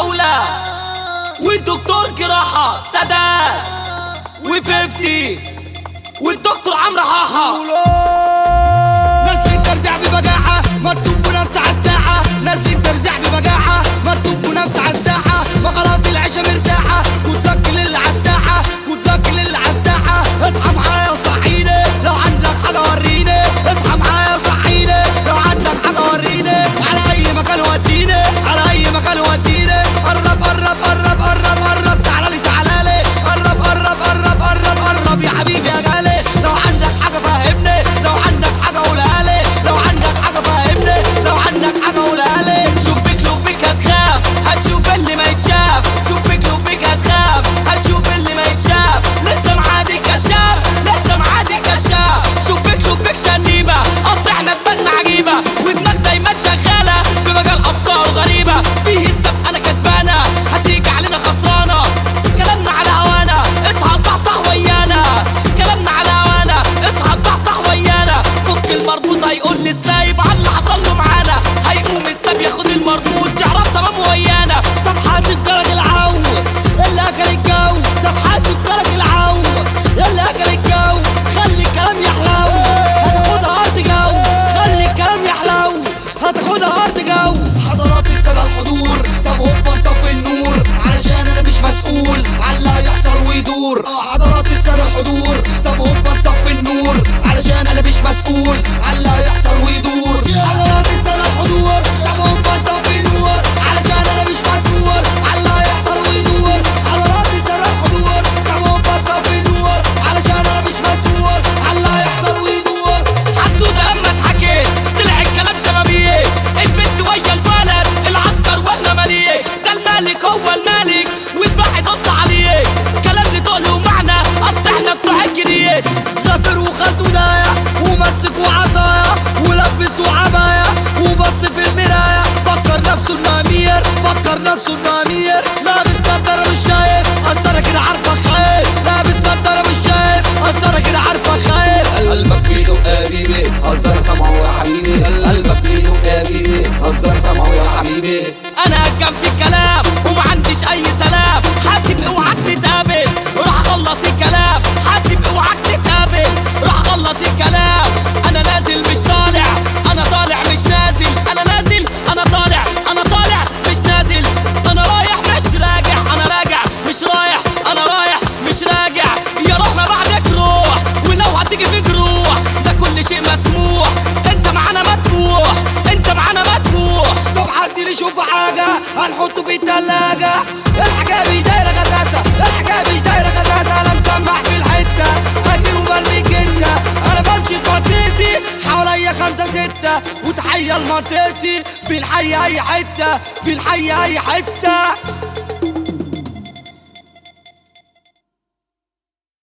دولة والدكتور جراحة سادات وفيفتي والدكتور عمرو حاحة ناس بترزع ببجاحة مطلوب بنفس على الساحة ناس بترزع ببجاحة مطلوب بنفس على الساحة ما خلاص العيشة مرتاحة كنت لك اللي على الساحة كنت لك اللي على الساحة اصحى معايا وصحيني لو عندك حاجة وريني اصحى معايا وصحيني لو عندك حاجة وريني على أي مكان وديني على أي مكان وديني قرب قرب قرب قرب قرب تعالى لي تعالى لي قرب قرب قرب قرب قرب يا حبيبي يا غالي لو عندك حاجة فهمني لو عندك حاجة قولها لي لو عندك حاجة فهمني لو عندك حاجة قولها لي شوفك لوبك هتخاف هتشوف اللي ما يتشاف شوفك لوبك هتخاف هتشوف اللي ما يتشاف لسه معادي كشاف لسه معادي كشاف شوفك لوبك شنيبة اصل احنا دماغنا عجيبة ودماغ دايما شغالة في مجال افكار غريبة فيه السبق انا كسبانة هتيجي علينا خسرانة كلامنا على هوانا اصحى صحصح ويانا كلامنا على هوانا اصحى صحصح ويانا فك المربوط هيقول لي السايب على اللي حصل له معانا هيقوم الساب ياخد المربوط يعرف تمام ويانا طب حاسب جرك العو اللي اكل الجو طب حاسب جرك العو اللي اكل الجو خلي الكلام يحلو هتاخدها ارض جو خلي الكلام يحلو هتاخدها ارض جو حضرات السادة الحضور طب هوبا طب النور علشان انا مش مسؤول على اللي هيحصل ويدور اه حضرات السادة الحضور طب هوبا طب النور علشان انا مش مسؤول على اللي هيحصل ويدور حضرات السادة الحضور طب هوبا طب النور علشان انا مش مسؤول على اللي هيحصل ويدور حضرات السادة الحضور طب هوبا طب النور علشان انا مش مسؤول على اللي هيحصل ويدور حدوته اما اتحكيت طلع الكلام شبابيه البنت ويا الولد العسكر واحنا مليك ده الملك هو الملك والباقي يبص عليه كلام لتقل ومعنى اصل احنا بتوع الجريات غفر وخالته داية ومسك وعصايا ولبس وعباية وبص في المراية فكر نفسه انه امير فكر نفسه انه امير لابس نضارة مش شايف اصل انا كده عارفك خايف لابس نضارة مش شايف اصل انا كده عارفك خايف قلبك بيدق يا بيبي هزر سمعه يا حبيبي قلبك بيدق يا بيبي هزر سمعه يا حبيبي انا هجم في الكلام وما عنديش اي سلام حاسب اوعاك نتقابل راح اخلص الكلام حاسب اوعاك نتقابل راح اخلص الكلام انا نازل مش طالع انا طالع مش نازل انا نازل انا طالع انا طالع مش نازل انا رايح مش راجع انا راجع مش رايح انا رايح مش راجع يا روح ما بعدك روح ولو هتيجي في جروح ده كل شيء مسموح انت معانا مدفوح انت معانا مدفوح طب حد يشوف حاجة هنحطه في التلاجة الحكاية مش دايرة غزاتة الحكاية مش دايرة غزاتة أنا مسمح في الحتة هديله برمي جدة أنا بمشي في منطقتي حواليا خمسة ستة وتحية لمنطقتي بنحيي أي حتة بنحيي أي حتة